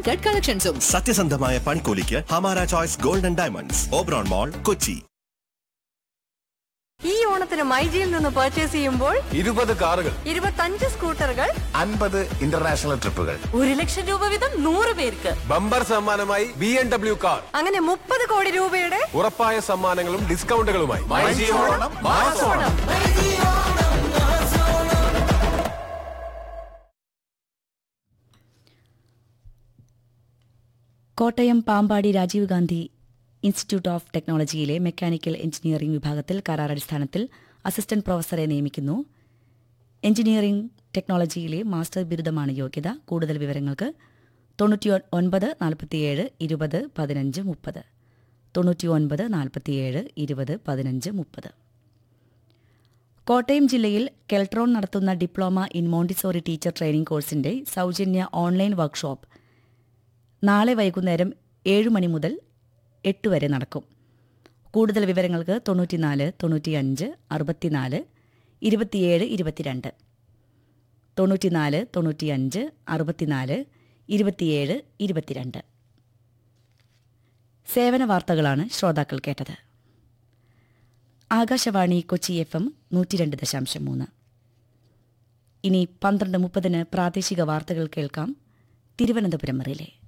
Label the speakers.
Speaker 1: uncut കളക്ഷൻസും
Speaker 2: സത്യസന്ധമായ പണിക്കൂലിക്ക് Hamara choice golden diamonds Oberon mall Kochi
Speaker 3: ഈ ഓണത്തിന് മൈജിയിൽ നിന്ന് പർച്ചേസ് ചെയ്യുമ്പോൾ
Speaker 4: ഇരുപത് കാറുകൾ
Speaker 3: ഇരുപത്തഞ്ച് സ്കൂട്ടറുകൾ
Speaker 5: അൻപത് ഇന്റർനാഷണൽ ട്രിപ്പുകൾ
Speaker 3: ഒരു ലക്ഷം രൂപ വീതം നൂറ് പേർക്ക്
Speaker 4: ബമ്പർ സമ്മാനമായി ബി എം ഡബ്ല്യു കാർ
Speaker 3: അങ്ങനെ മുപ്പത് കോടി രൂപയുടെ
Speaker 4: ഉറപ്പായ സമ്മാനങ്ങളും ഡിസ്കൗണ്ടുകളുമായി
Speaker 3: ഓണം
Speaker 6: കോട്ടയം പാമ്പാടി രാജീവ് ഗാന്ധി ഇൻസ്റ്റിറ്റ്യൂട്ട് ഓഫ് ടെക്നോളജിയിലെ മെക്കാനിക്കൽ എഞ്ചിനീയറിംഗ് വിഭാഗത്തിൽ കരാറടിസ്ഥാനത്തിൽ അസിസ്റ്റന്റ് പ്രൊഫസറെ നിയമിക്കുന്നു എഞ്ചിനീയറിംഗ് ടെക്നോളജിയിലെ മാസ്റ്റർ ബിരുദമാണ് യോഗ്യത കൂടുതൽ വിവരങ്ങൾക്ക് തൊണ്ണൂറ്റി ഒൻപത് നാൽപ്പത്തിയേഴ് ഇരുപത് പതിനഞ്ച് മുപ്പത് തൊണ്ണൂറ്റി ഒൻപത് നാൽപ്പത്തിയേഴ് ഇരുപത് പതിനഞ്ച് മുപ്പത് കോട്ടയം ജില്ലയിൽ കെൽട്രോൺ നടത്തുന്ന diploma in Montessori teacher training കോഴ്സിന്റെ സൗജന്യ ഓൺലൈൻ വർക്ക്ഷോപ്പ് നാളെ വൈകുന്നേരം ഏഴ് മണി മുതൽ എട്ട് വരെ നടക്കും കൂടുതൽ വിവരങ്ങൾക്ക് തൊണ്ണൂറ്റിനാല് തൊണ്ണൂറ്റിയഞ്ച് അറുപത്തിനാല് ഇരുപത്തിയേഴ് ഇരുപത്തിരണ്ട് തൊണ്ണൂറ്റിനാല് തൊണ്ണൂറ്റിയഞ്ച് അറുപത്തിനാല് ഇരുപത്തിയേഴ് ഇരുപത്തിരണ്ട് സേവന വാർത്തകളാണ് ശ്രോതാക്കൾ കേട്ടത് ആകാശവാണി കൊച്ചി എഫ് എം നൂറ്റിരണ്ട് ദശാംശം മൂന്ന് ഇനി പന്ത്രണ്ട് മുപ്പതിന് പ്രാദേശിക വാർത്തകൾ കേൾക്കാം തിരുവനന്തപുരം റിലേ